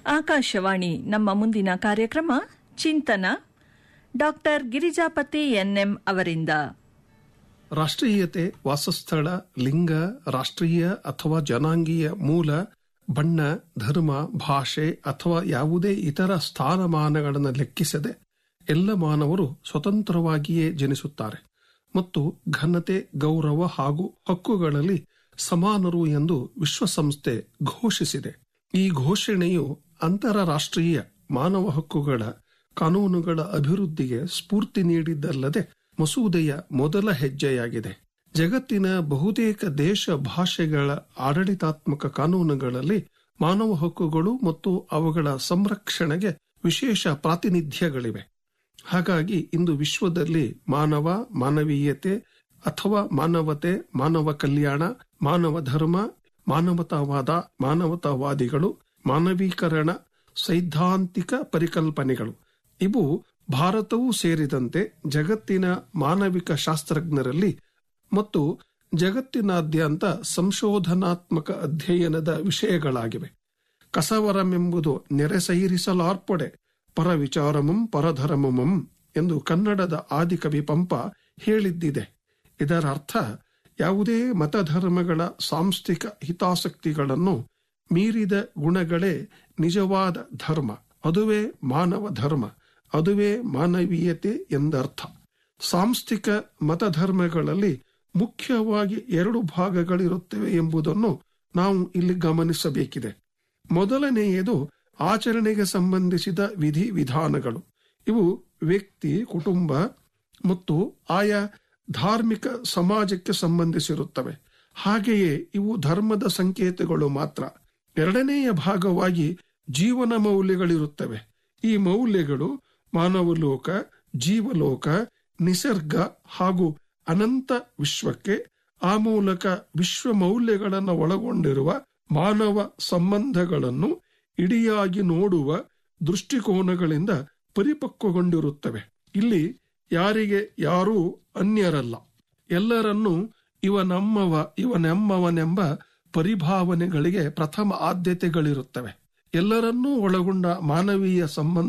ಆಕಾಶವಾಣಿ ನಮ್ಮ ಮುಂದಿನ ಕಾರ್ಯಕ್ರಮ ಚಿಂತನ ಡಾಕ್ಟರ್ ಗಿರಿಜಾಪತಿ ಎನ್ಎಂ ಅವರಿಂದ ರಾಷ್ಟ್ರೀಯತೆ ವಾಸಸ್ಥಳ ಲಿಂಗ ರಾಷ್ಟ್ರೀಯ ಅಥವಾ ಜನಾಂಗೀಯ ಮೂಲ ಬಣ್ಣ ಧರ್ಮ ಭಾಷೆ ಅಥವಾ ಯಾವುದೇ ಇತರ ಸ್ಥಾನಮಾನಗಳನ್ನು ಲೆಕ್ಕಿಸದೆ ಎಲ್ಲ ಮಾನವರು ಸ್ವತಂತ್ರವಾಗಿಯೇ ಜನಿಸುತ್ತಾರೆ ಮತ್ತು ಘನತೆ ಗೌರವ ಹಾಗೂ ಹಕ್ಕುಗಳಲ್ಲಿ ಸಮಾನರು ಎಂದು ವಿಶ್ವಸಂಸ್ಥೆ ಘೋಷಿಸಿದೆ ಈ ಘೋಷಣೆಯು ಅಂತಾರಾಷ್ಟ್ರೀಯ ಮಾನವ ಹಕ್ಕುಗಳ ಕಾನೂನುಗಳ ಅಭಿವೃದ್ಧಿಗೆ ಸ್ಫೂರ್ತಿ ನೀಡಿದ್ದಲ್ಲದೆ ಮಸೂದೆಯ ಮೊದಲ ಹೆಜ್ಜೆಯಾಗಿದೆ ಜಗತ್ತಿನ ಬಹುತೇಕ ದೇಶ ಭಾಷೆಗಳ ಆಡಳಿತಾತ್ಮಕ ಕಾನೂನುಗಳಲ್ಲಿ ಮಾನವ ಹಕ್ಕುಗಳು ಮತ್ತು ಅವುಗಳ ಸಂರಕ್ಷಣೆಗೆ ವಿಶೇಷ ಪ್ರಾತಿನಿಧ್ಯಗಳಿವೆ ಹಾಗಾಗಿ ಇಂದು ವಿಶ್ವದಲ್ಲಿ ಮಾನವ ಮಾನವೀಯತೆ ಅಥವಾ ಮಾನವತೆ ಮಾನವ ಕಲ್ಯಾಣ ಮಾನವ ಧರ್ಮ ಮಾನವತಾವಾದ ಮಾನವತಾವಾದಿಗಳು ಮಾನವೀಕರಣ ಸೈದ್ಧಾಂತಿಕ ಪರಿಕಲ್ಪನೆಗಳು ಇವು ಭಾರತವೂ ಸೇರಿದಂತೆ ಜಗತ್ತಿನ ಮಾನವಿಕ ಶಾಸ್ತ್ರಜ್ಞರಲ್ಲಿ ಮತ್ತು ಜಗತ್ತಿನಾದ್ಯಂತ ಸಂಶೋಧನಾತ್ಮಕ ಅಧ್ಯಯನದ ವಿಷಯಗಳಾಗಿವೆ ಕಸವರಮೆಂಬುದು ನೆರೆಸೈರಿಸಲಾರ್ಪಡೆ ಪರವಿಚಾರಮಂ ಪರಧರ್ಮಮಂ ಎಂದು ಕನ್ನಡದ ಆದಿಕವಿ ಪಂಪ ಹೇಳಿದ್ದಿದೆ ಇದರ ಅರ್ಥ ಯಾವುದೇ ಮತಧರ್ಮಗಳ ಸಾಂಸ್ಥಿಕ ಹಿತಾಸಕ್ತಿಗಳನ್ನು ಮೀರಿದ ಗುಣಗಳೇ ನಿಜವಾದ ಧರ್ಮ ಅದುವೇ ಮಾನವ ಧರ್ಮ ಅದುವೇ ಮಾನವೀಯತೆ ಎಂದರ್ಥ ಸಾಂಸ್ಥಿಕ ಮತಧರ್ಮಗಳಲ್ಲಿ ಮುಖ್ಯವಾಗಿ ಎರಡು ಭಾಗಗಳಿರುತ್ತವೆ ಎಂಬುದನ್ನು ನಾವು ಇಲ್ಲಿ ಗಮನಿಸಬೇಕಿದೆ ಮೊದಲನೆಯದು ಆಚರಣೆಗೆ ಸಂಬಂಧಿಸಿದ ವಿಧಿ ವಿಧಾನಗಳು ಇವು ವ್ಯಕ್ತಿ ಕುಟುಂಬ ಮತ್ತು ಆಯಾ ಧಾರ್ಮಿಕ ಸಮಾಜಕ್ಕೆ ಸಂಬಂಧಿಸಿರುತ್ತವೆ ಹಾಗೆಯೇ ಇವು ಧರ್ಮದ ಸಂಕೇತಗಳು ಮಾತ್ರ ಎರಡನೆಯ ಭಾಗವಾಗಿ ಜೀವನ ಮೌಲ್ಯಗಳಿರುತ್ತವೆ ಈ ಮೌಲ್ಯಗಳು ಮಾನವಲೋಕ ಜೀವಲೋಕ ನಿಸರ್ಗ ಹಾಗೂ ಅನಂತ ವಿಶ್ವಕ್ಕೆ ಆ ಮೂಲಕ ವಿಶ್ವ ಮೌಲ್ಯಗಳನ್ನು ಒಳಗೊಂಡಿರುವ ಮಾನವ ಸಂಬಂಧಗಳನ್ನು ಇಡಿಯಾಗಿ ನೋಡುವ ದೃಷ್ಟಿಕೋನಗಳಿಂದ ಪರಿಪಕ್ವಗೊಂಡಿರುತ್ತವೆ ಇಲ್ಲಿ ಯಾರಿಗೆ ಯಾರೂ ಅನ್ಯರಲ್ಲ ಎಲ್ಲರನ್ನೂ ಇವ ನಮ್ಮವ ಇವನೆಮ್ಮವನೆಂಬ ಪರಿಭಾವನೆಗಳಿಗೆ ಪ್ರಥಮ ಆದ್ಯತೆಗಳಿರುತ್ತವೆ ಎಲ್ಲರನ್ನೂ ಒಳಗೊಂಡ ಮಾನವೀಯ ಸಂಬಂಧ